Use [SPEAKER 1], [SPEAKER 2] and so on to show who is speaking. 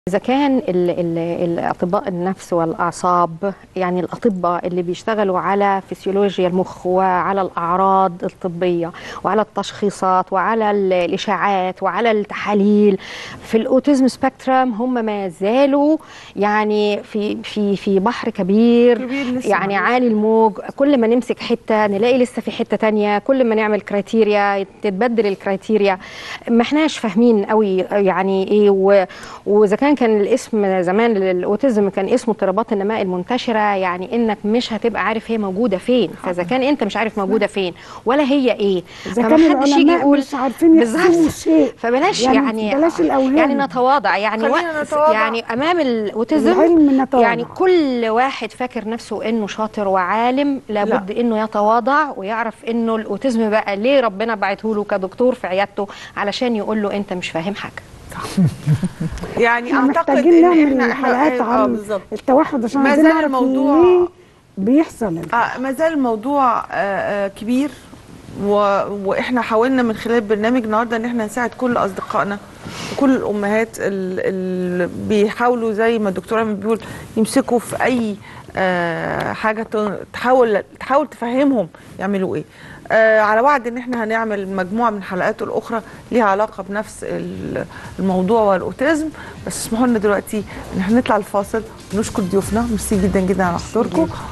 [SPEAKER 1] إذا كان ال- ال- الأطباء النفس والأعصاب يعني الأطباء اللي بيشتغلوا على فسيولوجيا المخ وعلى الأعراض الطبية وعلى التشخيصات وعلى ال- الإشاعات وعلى التحاليل في الأوتيزم سبيكترم هم ما زالوا يعني في في في بحر كبير,
[SPEAKER 2] كبير لسه
[SPEAKER 1] يعني
[SPEAKER 2] موجود.
[SPEAKER 1] عالي الموج كل ما نمسك حتة نلاقي لسه في حتة تانية كل ما نعمل كرايتيريا تتبدل الكرايتيريا ما احناش فاهمين قوي يعني ايه و- واذا كان كان الاسم زمان للاوتيزم كان اسمه اضطرابات النماء المنتشره يعني انك مش هتبقى عارف هي موجوده فين فاذا كان انت مش عارف موجوده فين ولا هي ايه
[SPEAKER 3] إذا
[SPEAKER 1] فما
[SPEAKER 3] كان
[SPEAKER 1] حدش يجي
[SPEAKER 3] العلماء
[SPEAKER 1] يقول
[SPEAKER 3] مش عارفين يحسبوا
[SPEAKER 1] بالظبط.
[SPEAKER 3] شيء
[SPEAKER 1] فبلاش
[SPEAKER 3] يعني
[SPEAKER 1] يعني
[SPEAKER 3] بلاش الأوهام.
[SPEAKER 1] يعني نتواضع يعني
[SPEAKER 2] خلينا
[SPEAKER 1] وقت
[SPEAKER 2] نتواضع.
[SPEAKER 1] يعني امام الاوتيزم
[SPEAKER 3] العلم نتواضع.
[SPEAKER 1] يعني كل واحد فاكر نفسه انه شاطر وعالم لابد انه يتواضع ويعرف انه الاوتيزم بقى ليه ربنا بعته له كدكتور في عيادته علشان يقول له انت مش فاهم حاجه
[SPEAKER 2] يعني
[SPEAKER 3] احنا
[SPEAKER 2] اعتقد
[SPEAKER 3] محتاجين
[SPEAKER 2] ان
[SPEAKER 3] نعمل
[SPEAKER 2] احنا
[SPEAKER 3] حلقات
[SPEAKER 2] احنا اه
[SPEAKER 3] عن
[SPEAKER 2] بالظبط
[SPEAKER 3] التوحد عشان
[SPEAKER 2] ما
[SPEAKER 3] عايزين
[SPEAKER 2] زال
[SPEAKER 3] نعرف
[SPEAKER 2] الموضوع-
[SPEAKER 3] ليه بيحصل الكلام.
[SPEAKER 2] آه ما زال الموضوع آه آه كبير و... واحنا حاولنا من خلال برنامج النهارده ان احنا نساعد كل اصدقائنا وكل الامهات اللي بيحاولوا زي ما الدكتور عامر بيقول يمسكوا في اي آه حاجه ت- تحاول تحاول تفهمهم يعملوا ايه آه على وعد ان احنا هنعمل مجموعه من الحلقات الاخرى ليها علاقه بنفس ال- الموضوع والاوتيزم بس اسمحوا لنا دلوقتي ان احنا نطلع الفاصل ونشكر ضيوفنا ميرسي جدا جدا على حضوركم